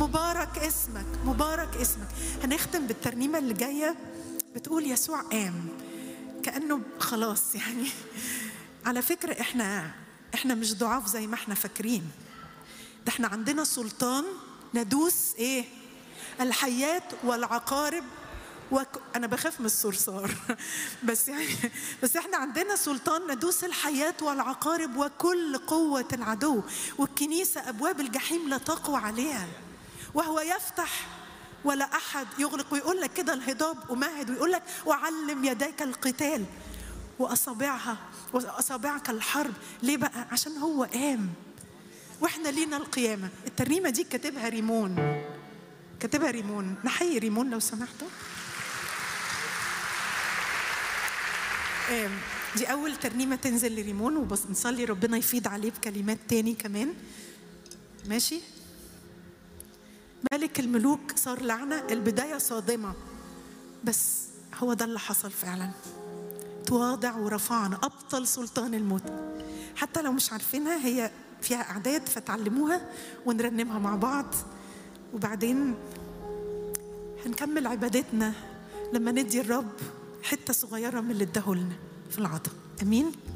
مبارك اسمك مبارك اسمك هنختم بالترنيمة اللي جاية بتقول يسوع قام كأنه خلاص يعني على فكرة احنا احنا مش ضعاف زي ما احنا فاكرين ده احنا عندنا سلطان ندوس ايه الحيات والعقارب وك... انا بخاف من الصرصار بس يعني بس احنا عندنا سلطان ندوس الحياه والعقارب وكل قوه العدو والكنيسه ابواب الجحيم لا تقوى عليها وهو يفتح ولا احد يغلق ويقول لك كده الهضاب امهد ويقول لك وعلم يديك القتال واصابعها واصابعك الحرب ليه بقى عشان هو قام واحنا لينا القيامه الترنيمه دي كاتبها ريمون كاتبها ريمون نحيي ريمون لو سمحتوا دي أول ترنيمة تنزل لريمون وبس نصلي ربنا يفيض عليه بكلمات تاني كمان ماشي ملك الملوك صار لعنة البداية صادمة بس هو ده اللي حصل فعلا تواضع ورفعنا أبطل سلطان الموت حتى لو مش عارفينها هي فيها أعداد فتعلموها ونرنمها مع بعض وبعدين هنكمل عبادتنا لما ندي الرب حته صغيره من اللي اداهولنا في العطاء امين